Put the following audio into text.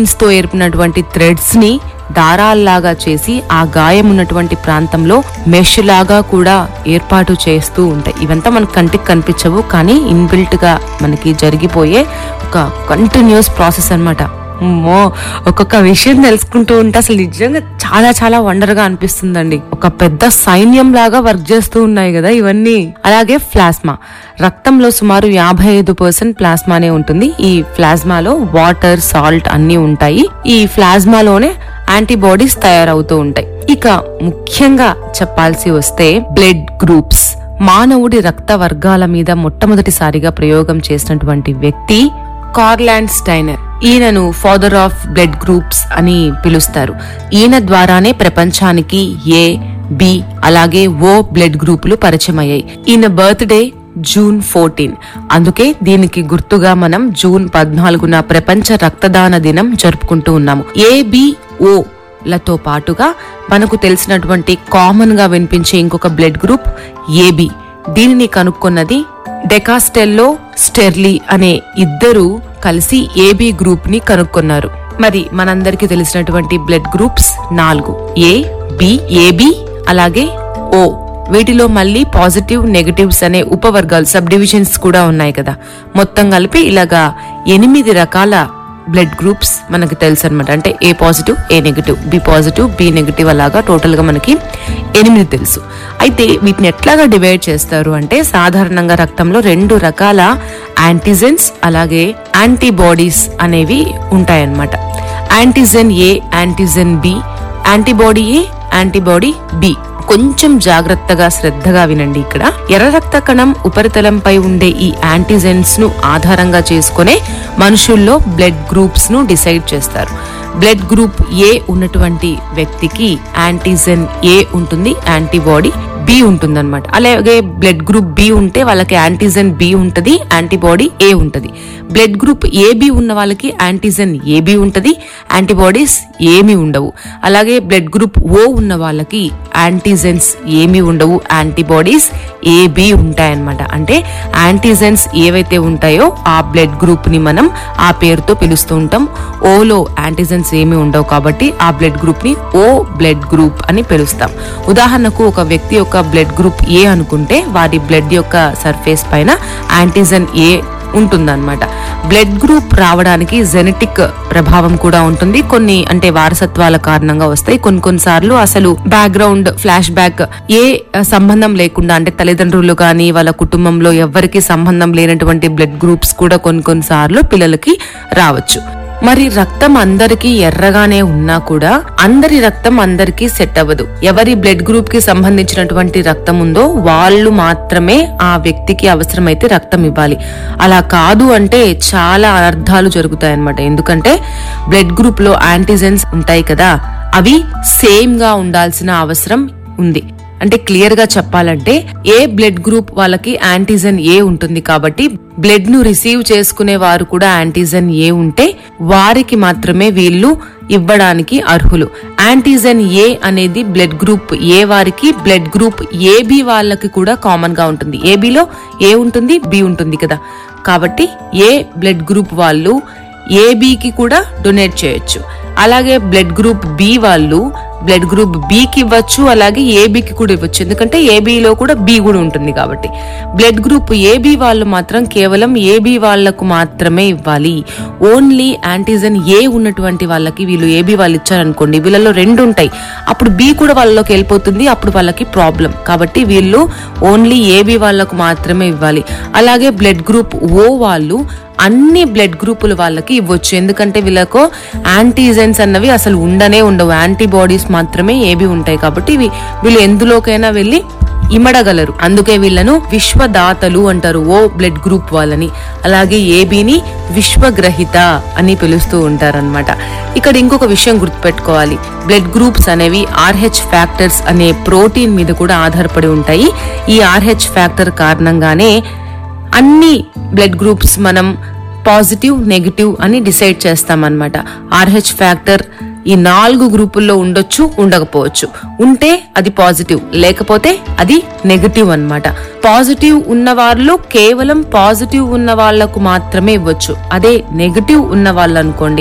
తో ఏర్పినటువంటి థ్రెడ్స్ ని దారాల్లాగా చేసి ఆ గాయం ఉన్నటువంటి ప్రాంతంలో మెష్ లాగా కూడా ఏర్పాటు చేస్తూ ఉంటాయి ఇవంతా మనకు కంటికి కనిపించవు కానీ ఇన్బిల్ట్ గా మనకి జరిగిపోయే ఒక కంటిన్యూస్ ప్రాసెస్ అన్నమాట అమ్మో ఒక్కొక్క విషయం తెలుసుకుంటూ ఉంటే అసలు నిజంగా చాలా చాలా వండర్ గా అనిపిస్తుందండి ఒక పెద్ద సైన్యం లాగా వర్క్ చేస్తూ ఉన్నాయి కదా ఇవన్నీ అలాగే ప్లాస్మా రక్తంలో సుమారు యాభై ఐదు పర్సెంట్ ప్లాస్మానే ఉంటుంది ఈ ప్లాస్మాలో వాటర్ సాల్ట్ అన్ని ఉంటాయి ఈ ప్లాస్మాలోనే యాంటీబాడీస్ తయారవుతూ ఉంటాయి ఇక ముఖ్యంగా చెప్పాల్సి వస్తే బ్లడ్ గ్రూప్స్ మానవుడి రక్త వర్గాల మీద మొట్టమొదటిసారిగా ప్రయోగం చేసినటువంటి వ్యక్తి కార్లాండ్ స్టైనర్ ఈయనను ఫాదర్ ఆఫ్ బ్లడ్ గ్రూప్స్ అని పిలుస్తారు ఈయన ద్వారానే ప్రపంచానికి ఏ బి అలాగే ఓ బ్లడ్ గ్రూపులు పరిచయం అయ్యాయి ఈయన బర్త్డే జూన్ ఫోర్టీన్ అందుకే దీనికి గుర్తుగా మనం జూన్ పద్నాలుగున ప్రపంచ రక్తదాన దినం జరుపుకుంటూ ఉన్నాము ఏబిఓ లతో పాటుగా మనకు తెలిసినటువంటి కామన్ గా వినిపించే ఇంకొక బ్లడ్ గ్రూప్ ఏబి దీనిని కనుక్కున్నది డెకాస్టెల్లో స్టెర్లీ అనే ఇద్దరు కలిసి ఏబి గ్రూప్ ని కనుక్కున్నారు మరి మనందరికీ తెలిసినటువంటి బ్లడ్ గ్రూప్స్ నాలుగు ఏ బి ఏబి అలాగే ఓ వీటిలో మళ్ళీ పాజిటివ్ నెగటివ్స్ అనే ఉపవర్గాలు సబ్ డివిజన్స్ కూడా ఉన్నాయి కదా మొత్తం కలిపి ఇలాగా ఎనిమిది రకాల బ్లడ్ గ్రూప్స్ మనకి తెలుసు అనమాట అంటే A positive A negative B positive B negative అలాగా టోటల్ గా మనకి ఎనిమిది తెలుసు అయితే వీటిని ఎట్లాగా డివైడ్ చేస్తారు అంటే సాధారణంగా రక్తంలో రెండు రకాల యాంటీజెన్స్ అలాగే యాంటీబాడీస్ అనేవి ఉంటాయన్నమాట antigen A antigen B antibody A antibody B కొంచెం జాగ్రత్తగా శ్రద్ధగా వినండి ఇక్కడ ఎర్ర రక్త కణం ఉపరితలంపై ఉండే ఈ యాంటీజెన్స్ ను ఆధారంగా చేసుకునే మనుషుల్లో బ్లడ్ గ్రూప్స్ ను డిసైడ్ చేస్తారు బ్లడ్ గ్రూప్ ఏ ఉన్నటువంటి వ్యక్తికి యాంటీజెన్ ఏ ఉంటుంది యాంటీబాడీ బి ఉంటుంది అనమాట అలాగే బ్లడ్ గ్రూప్ బి ఉంటే వాళ్ళకి యాంటీజెన్ బి ఉంటది యాంటీబాడీ ఏ ఉంటది బ్లడ్ గ్రూప్ ఏబి ఉన్న వాళ్ళకి యాంటీజెన్ ఏబి ఉంటది యాంటీబాడీస్ ఏమీ ఉండవు అలాగే బ్లడ్ గ్రూప్ ఓ ఉన్న వాళ్ళకి యాంటీజెన్స్ ఏమీ ఉండవు యాంటీబాడీస్ ఏబి ఉంటాయన్నమాట అంటే యాంటీజెన్స్ ఏవైతే ఉంటాయో ఆ బ్లడ్ గ్రూప్ ని మనం ఆ పేరుతో పిలుస్తూ ఉంటాం ఓలో యాంటీజెన్స్ ఏమీ ఉండవు కాబట్టి ఆ బ్లడ్ గ్రూప్ ని ఓ బ్లడ్ గ్రూప్ అని పిలుస్తాం ఉదాహరణకు ఒక వ్యక్తి యొక్క బ్లడ్ గ్రూప్ ఏ అనుకుంటే వారి బ్లడ్ యొక్క సర్ఫేస్ పైన యాంటీజెన్ ఏ ఉంటుందన్నమాట బ్లడ్ గ్రూప్ రావడానికి జెనెటిక్ ప్రభావం కూడా ఉంటుంది కొన్ని అంటే వారసత్వాల కారణంగా వస్తాయి కొన్ని కొన్నిసార్లు అసలు బ్యాక్గ్రౌండ్ ఫ్లాష్ బ్యాక్ ఏ సంబంధం లేకుండా అంటే తల్లిదండ్రులు కానీ వాళ్ళ కుటుంబంలో ఎవ్వరికి సంబంధం లేనటువంటి బ్లడ్ గ్రూప్స్ కూడా కొన్ని కొన్నిసార్లు పిల్లలకి రావచ్చు మరి రక్తం అందరికీ ఎర్రగానే ఉన్నా కూడా అందరి రక్తం అందరికీ సెట్ అవ్వదు ఎవరి బ్లడ్ గ్రూప్ కి సంబంధించినటువంటి రక్తం ఉందో వాళ్ళు మాత్రమే ఆ వ్యక్తికి అవసరమైతే రక్తం ఇవ్వాలి అలా కాదు అంటే చాలా అనర్థాలు జరుగుతాయి అన్నమాట ఎందుకంటే బ్లడ్ గ్రూప్ లో యాంటీజెన్స్ ఉంటాయి కదా అవి సేమ్ గా ఉండాల్సిన అవసరం ఉంది అంటే క్లియర్ గా చెప్పాలంటే ఏ బ్లడ్ గ్రూప్ వాళ్ళకి యాంటీజెన్ ఏ ఉంటుంది కాబట్టి బ్లడ్ ను రిసీవ్ చేసుకునే వారు కూడా యాంటీజెన్ ఏ ఉంటే వారికి మాత్రమే వీళ్ళు ఇవ్వడానికి అర్హులు యాంటీజెన్ ఏ అనేది బ్లడ్ గ్రూప్ ఏ వారికి బ్లడ్ గ్రూప్ ఏబి వాళ్ళకి కూడా కామన్ గా ఉంటుంది ఏబిలో ఏ ఉంటుంది బి ఉంటుంది కదా కాబట్టి ఏ బ్లడ్ గ్రూప్ వాళ్ళు ఏబికి కూడా డొనేట్ చేయొచ్చు అలాగే బ్లడ్ గ్రూప్ బి వాళ్ళు బ్లడ్ గ్రూప్ బికి ఇవ్వచ్చు అలాగే ఏబికి కూడా ఇవ్వచ్చు ఎందుకంటే ఏబిలో కూడా బి కూడా ఉంటుంది కాబట్టి బ్లడ్ గ్రూప్ ఏబి వాళ్ళు మాత్రం కేవలం ఏబి వాళ్లకు మాత్రమే ఇవ్వాలి ఓన్లీ యాంటీజన్ ఏ ఉన్నటువంటి వాళ్ళకి వీళ్ళు ఏబి వాళ్ళు ఇచ్చారనుకోండి వీళ్ళలో రెండు ఉంటాయి అప్పుడు బి కూడా వాళ్ళలోకి వెళ్ళిపోతుంది అప్పుడు వాళ్ళకి ప్రాబ్లం కాబట్టి వీళ్ళు ఓన్లీ ఏబి వాళ్ళకు మాత్రమే ఇవ్వాలి అలాగే బ్లడ్ గ్రూప్ ఓ వాళ్ళు అన్ని బ్లడ్ గ్రూపుల వాళ్ళకి ఇవ్వచ్చు ఎందుకంటే వీళ్ళకు యాంటీజెన్స్ అన్నవి అసలు ఉండనే ఉండవు యాంటీబాడీస్ మాత్రమే ఏవి ఉంటాయి కాబట్టి ఇవి వీళ్ళు ఎందులోకైనా వెళ్ళి ఇమడగలరు అందుకే వీళ్ళను విశ్వదాతలు అంటారు ఓ బ్లడ్ గ్రూప్ వాళ్ళని అలాగే ఏబిని విశ్వగ్రహిత అని పిలుస్తూ ఉంటారన్నమాట ఇక్కడ ఇంకొక విషయం గుర్తుపెట్టుకోవాలి బ్లడ్ గ్రూప్స్ అనేవి ఆర్హెచ్ ఫ్యాక్టర్స్ అనే ప్రోటీన్ మీద కూడా ఆధారపడి ఉంటాయి ఈ ఆర్హెచ్ ఫ్యాక్టర్ కారణంగానే అన్ని బ్లడ్ గ్రూప్స్ మనం పాజిటివ్ నెగిటివ్ అని డిసైడ్ చేస్తామన్నమాట ఆర్హెచ్ ఫ్యాక్టర్ ఈ నాలుగు గ్రూపుల్లో ఉండొచ్చు ఉండకపోవచ్చు ఉంటే అది పాజిటివ్ లేకపోతే అది నెగటివ్ అన్నమాట పాజిటివ్ ఉన్న వాళ్ళు కేవలం పాజిటివ్ ఉన్న వాళ్లకు మాత్రమే ఇవ్వచ్చు అదే నెగటివ్ ఉన్న వాళ్ళు అనుకోండి